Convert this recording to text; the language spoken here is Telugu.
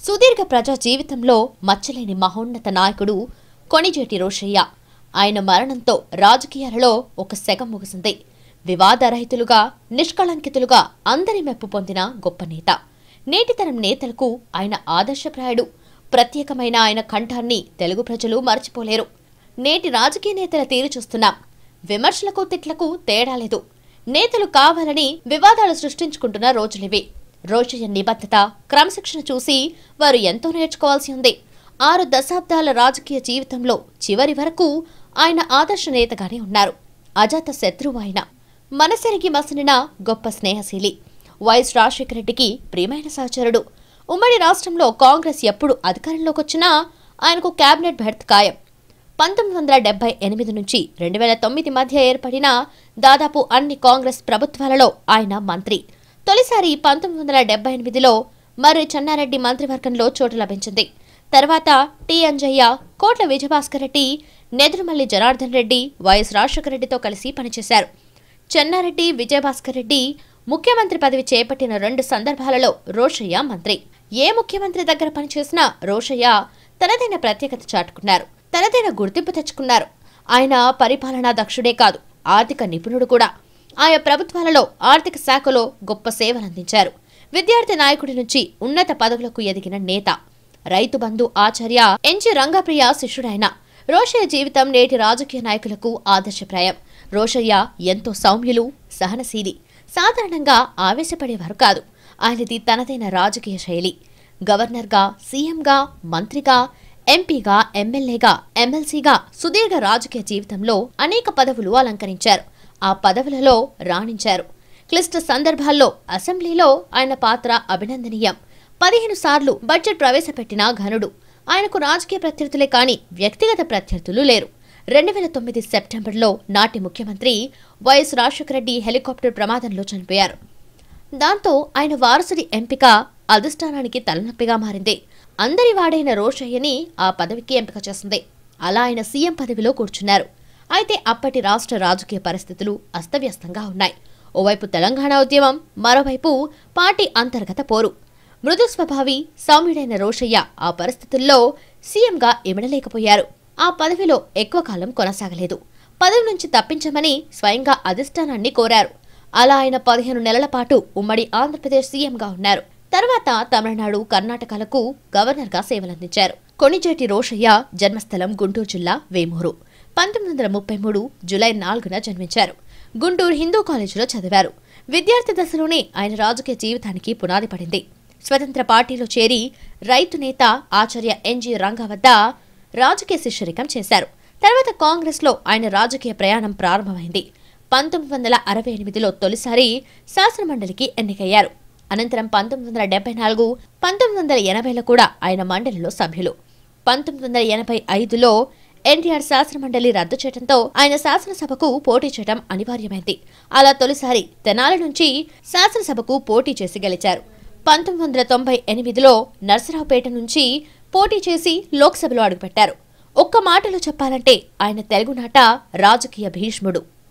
సుదీర్ఘ ప్రజా జీవితంలో మచ్చలేని మహోన్నత నాయకుడు కొణిజేటి రోషయ్య ఆయన మరణంతో రాజకీయాలలో ఒక సెగ ముగిసింది వివాదరహితులుగా నిష్కళంకితులుగా అందరి మెప్పు పొందిన గొప్ప నేత నేటితరం నేతలకు ఆయన ఆదర్శప్రాయుడు ప్రత్యేకమైన ఆయన కంఠాన్ని తెలుగు ప్రజలు మర్చిపోలేరు నేటి రాజకీయ నేతల తీరు చూస్తున్నాం విమర్శలకు తిట్లకు తేడా లేదు నేతలు కావాలని వివాదాలు సృష్టించుకుంటున్న రోజులివి రోషయ్య నిబద్ధత క్రమశిక్షణ చూసి వారు ఎంతో నేర్చుకోవాల్సి ఉంది ఆరు దశాబ్దాల రాజకీయ జీవితంలో చివరి వరకు ఆయన ఆదర్శ నేతగానే ఉన్నారు అజాత శత్రువు ఆయన మనసెరిగి మసనిన గొప్ప స్నేహశీలి వైఎస్ రాజశేఖర రెడ్డికి ప్రియమైన సహచరుడు ఉమ్మడి రాష్ట్రంలో కాంగ్రెస్ ఎప్పుడు అధికారంలోకి వచ్చినా ఆయనకు కేబినెట్ బెర్త్ ఖాయం పంతొమ్మిది వందల డెబ్బై ఎనిమిది నుంచి రెండు వేల తొమ్మిది మధ్య ఏర్పడిన దాదాపు అన్ని కాంగ్రెస్ ప్రభుత్వాలలో ఆయన మంత్రి తొలిసారి పంతొమ్మిది వందల డెబ్బై ఎనిమిదిలో మర్రి చెన్నారెడ్డి మంత్రివర్గంలో చోటు లభించింది తర్వాత టి అంజయ్య కోట్ల విజయభాస్కర్ రెడ్డి నెదురుమల్లి జనార్దన్ రెడ్డి వైఎస్ రాజశేఖర రెడ్డితో కలిసి పనిచేశారు చెన్నారెడ్డి విజయభాస్కర్ రెడ్డి ముఖ్యమంత్రి పదవి చేపట్టిన రెండు సందర్భాలలో రోషయ్య మంత్రి ఏ ముఖ్యమంత్రి దగ్గర పనిచేసినా రోషయ్య తనదైన ప్రత్యేకత చాటుకున్నారు తనదైన గుర్తింపు తెచ్చుకున్నారు ఆయన పరిపాలనా దక్షుడే కాదు ఆర్థిక నిపుణుడు కూడా ఆయా ప్రభుత్వాలలో ఆర్థిక శాఖలో గొప్ప సేవలందించారు విద్యార్థి నాయకుడి నుంచి ఉన్నత పదవులకు ఎదిగిన నేత రైతు బంధు ఆచార్య ఎన్జి రంగప్రియ శిష్యుడైన రోషయ్య జీవితం నేటి రాజకీయ నాయకులకు ఆదర్శప్రాయం రోషయ్య ఎంతో సౌమ్యులు సహనశీలి సాధారణంగా ఆవేశపడేవారు కాదు ఆయనది తనదైన రాజకీయ శైలి గవర్నర్గా సీఎంగా మంత్రిగా ఎంపీగా ఎమ్మెల్యేగా ఎమ్మెల్సీగా సుదీర్ఘ రాజకీయ జీవితంలో అనేక పదవులు అలంకరించారు ఆ పదవులలో రాణించారు క్లిష్ట సందర్భాల్లో అసెంబ్లీలో ఆయన పాత్ర అభినందనీయం పదిహేను సార్లు బడ్జెట్ ప్రవేశపెట్టిన ఘనుడు ఆయనకు రాజకీయ ప్రత్యర్థులే కాని వ్యక్తిగత ప్రత్యర్థులు లేరు రెండు వేల తొమ్మిది సెప్టెంబర్లో నాటి ముఖ్యమంత్రి వైఎస్ రాజశేఖర రెడ్డి హెలికాప్టర్ ప్రమాదంలో చనిపోయారు దాంతో ఆయన వారసుడి ఎంపిక అధిష్టానానికి తలనొప్పిగా మారింది అందరి వాడైన రోషయ్యని ఆ పదవికి ఎంపిక చేసింది అలా ఆయన సీఎం పదవిలో కూర్చున్నారు అయితే అప్పటి రాష్ట్ర రాజకీయ పరిస్థితులు అస్తవ్యస్తంగా ఉన్నాయి ఓవైపు తెలంగాణ ఉద్యమం మరోవైపు పార్టీ అంతర్గత పోరు మృదు స్వభావి సౌమ్యుడైన రోషయ్య ఆ పరిస్థితుల్లో సీఎంగా ఇమడలేకపోయారు ఆ పదవిలో ఎక్కువ కాలం కొనసాగలేదు పదవి నుంచి తప్పించమని స్వయంగా అధిష్టానాన్ని కోరారు అలా ఆయన పదిహేను నెలల పాటు ఉమ్మడి ఆంధ్రప్రదేశ్ సీఎంగా ఉన్నారు తర్వాత తమిళనాడు కర్ణాటకలకు గవర్నర్గా సేవలందించారు కొణిజేటి రోషయ్య జన్మస్థలం గుంటూరు జిల్లా వేమూరు పంతొమ్మిది వందల ముప్పై మూడు జులై నాలుగున జన్మించారు గుంటూరు హిందూ కాలేజీలో చదివారు విద్యార్థి దశలోనే ఆయన రాజకీయ జీవితానికి పునాది పడింది స్వతంత్ర పార్టీలో చేరి రైతు నేత ఆచార్య ఎన్జి రంగా వద్ద రాజకీయ శిష్యరికం చేశారు తర్వాత కాంగ్రెస్లో ఆయన రాజకీయ ప్రయాణం ప్రారంభమైంది పంతొమ్మిది వందల అరవై ఎనిమిదిలో తొలిసారి శాసనమండలికి ఎన్నికయ్యారు అనంతరం పంతొమ్మిది వందల డెబ్బై నాలుగు పంతొమ్మిది వందల ఎనభైలో కూడా ఆయన మండలిలో సభ్యులు పంతొమ్మిది వందల ఎనభై ఐదులో ఎన్టీఆర్ శాసనమండలి రద్దు చేయడంతో ఆయన శాసనసభకు పోటీ చేయడం అనివార్యమైంది అలా తొలిసారి తెనాలి నుంచి శాసనసభకు పోటీ చేసి గెలిచారు పంతొమ్మిది వందల తొంభై ఎనిమిదిలో నర్సరావుపేట నుంచి పోటీ చేసి లోక్సభలో అడుగుపెట్టారు ఒక్క మాటలో చెప్పాలంటే ఆయన తెలుగునాట రాజకీయ భీష్ముడు